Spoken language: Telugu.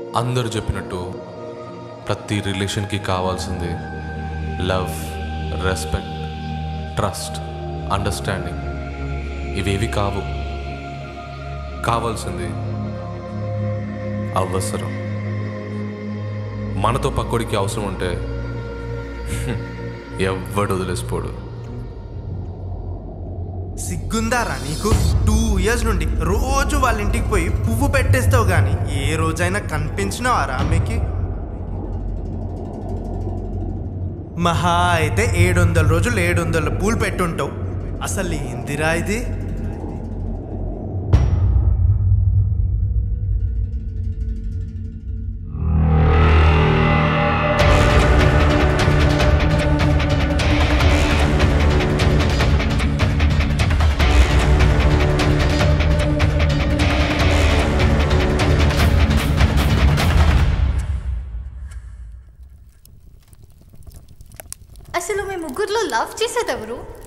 అందరూ చెప్పినట్టు ప్రతి రిలేషన్కి కావాల్సింది లవ్ రెస్పెక్ట్ ట్రస్ట్ అండర్స్టాండింగ్ ఇవేవి కావు కావాల్సింది అవసరం మనతో పక్కోడికి అవసరం ఉంటే ఎవ్వడు వదిలేసిపోడు సిగ్గుందారా నీకు టూ ఇయర్స్ నుండి రోజు వాళ్ళ ఇంటికి పోయి పువ్వు పెట్టేస్తావు కానీ ఏ రోజైనా కనిపించినావారా ఆమెకి మహా అయితే ఏడు వందల రోజులు ఏడు వందల పూలు పెట్టుంటావు అసలు ఏందిరా ఇది అసలు మీ ముగ్గురులో లవ్ చేసేది ఎవరు